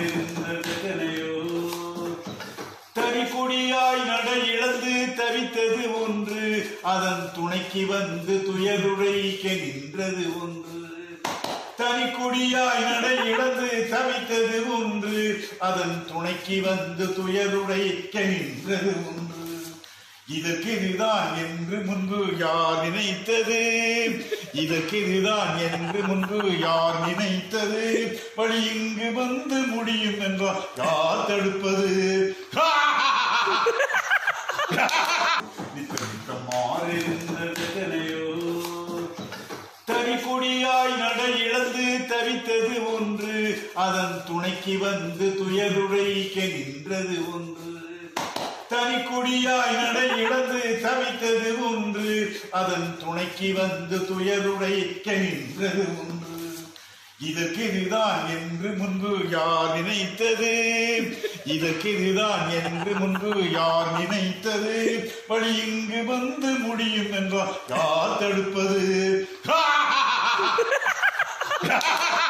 மாறிருந்ததனையோ தனிக்குடியாய் நடை இழந்து தவித்தது ஒன்று அதன் துணைக்கு வந்து துயருடைக்க நின்றது ஒன்று தனிக்குடியாய் நடை இழந்து தவித்தது ஒன்று அதன் துணைக்கு வந்து துயருடைக்க நின்றது ஒன்று இதற்கு இதுதான் என்று முன்பு யார் நினைத்தது இதற்கு இதுதான் என்று முன்பு யார் நினைத்தது வழி இங்கு வந்து முடியும் என்றால் யார் தடுப்பது நித்த நித்த மாறிருந்ததனையோ தனிக்குடியாய் நடை இழந்து தவித்தது ஒன்று அதன் துணைக்கு வந்து துயருடைக்க நின்றது ஒன்று தனிக்குடியாய் நடை இழந்து தவித்தது ஒன்று அதன் துணைக்கு வந்து துயருடைக்க நின்றது ஒன்று இதற்கு இதுதான் என்று முன்பு யார் நினைத்தது இதற்கு இதுதான் என்று முன்பு யார் நினைத்தது வழி இங்கு வந்து முடியும் என்றால் யார் தடுப்பது